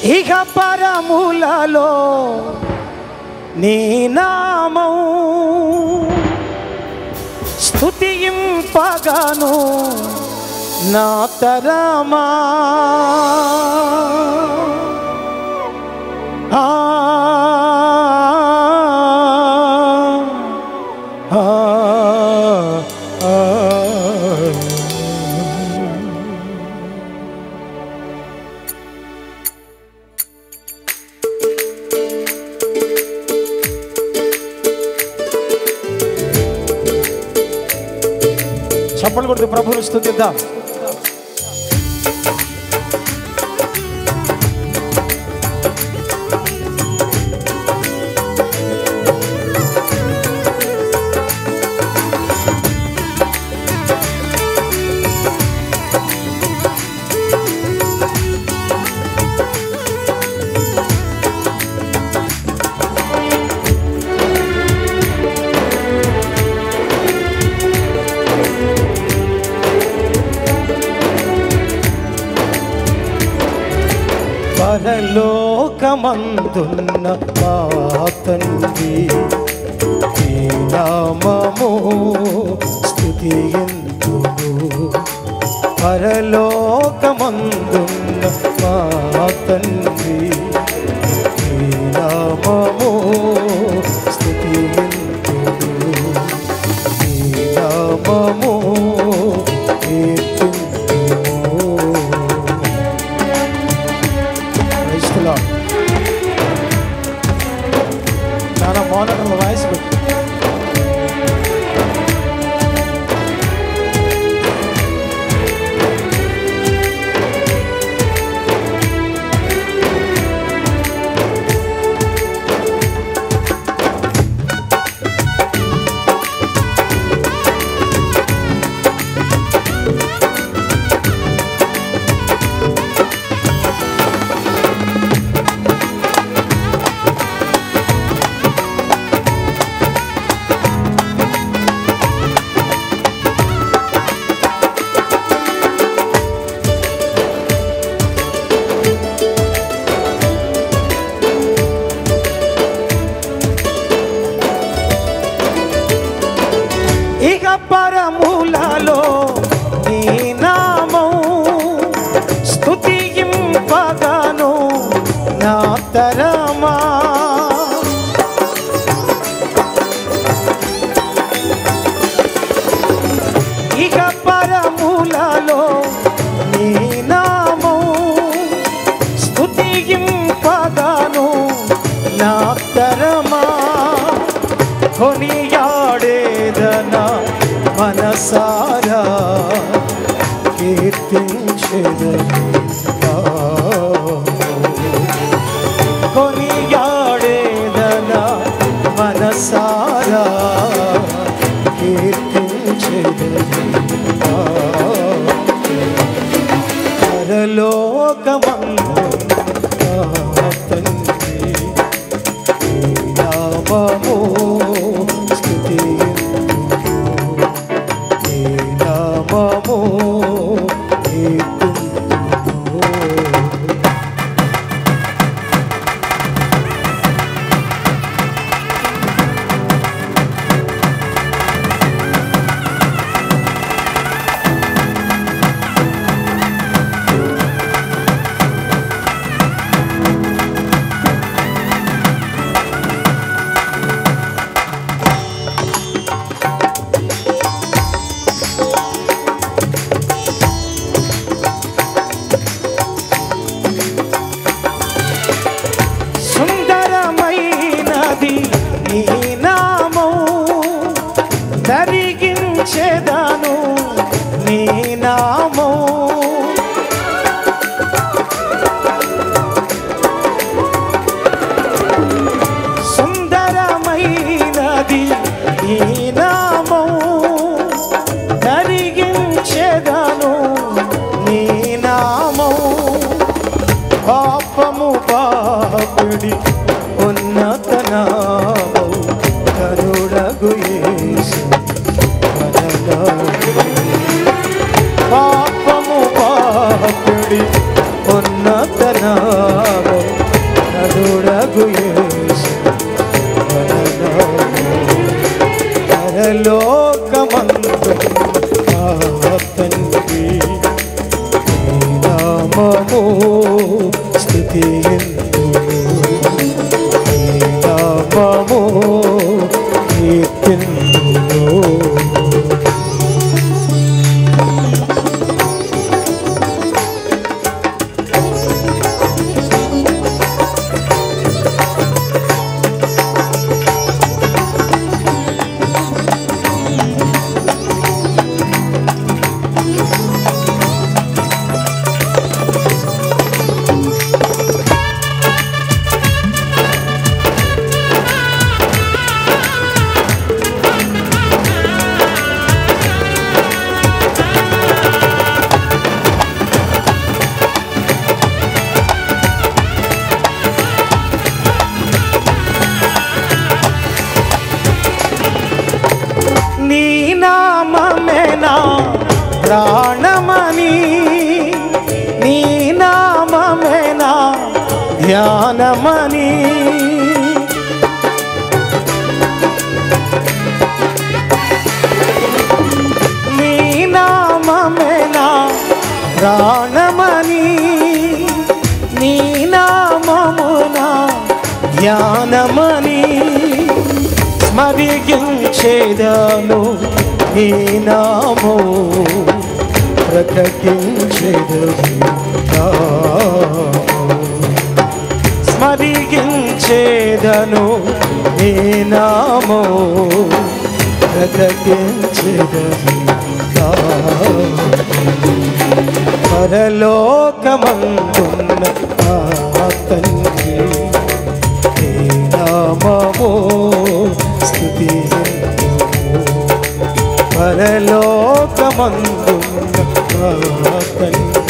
ఇహ పరములలో నీ నామం స్తుతింపగాను నా తరమా ఆ, ఆ, ఆ, ఆ. చప్పలు కొడుతూ ప్రభుని స్థుతిద్దాం పరలోకమందున్న మా తండ్రి ఈ నామము స్థుతియందును పరలోకమందున్న మా తండ్రి ఈ నామము స్థుతియందును ఈ నామము కీర్తింతును. Praise the Lord. చాలా మౌనంగా వాయిస్ పెట్టు ఇక పరములలో నీ నామం స్తుతింపగాను నా తరమా ఇక పరములలో నీ నామం స్తుతింపగాను నా తరమా కొనియాడేదన మనసారా కీర్తించెదను కొనియాడేదన మనసారా కీర్తించెదను పరలోకమందు తండ్రి నామము స్తుతింతును. నీ నామము కీర్తింతును. ప్రాణమని నీ నామమున జ్ఞానమని స్మరించేదను నీ నామో ప్రకటించేదను స్మరించేదను నీ నామో ప్రకటించేదను పరలోకమందున్న ఆ తండ్రి నీ నామము స్తుతి పరలోకమందున్న ఆ తండ్రి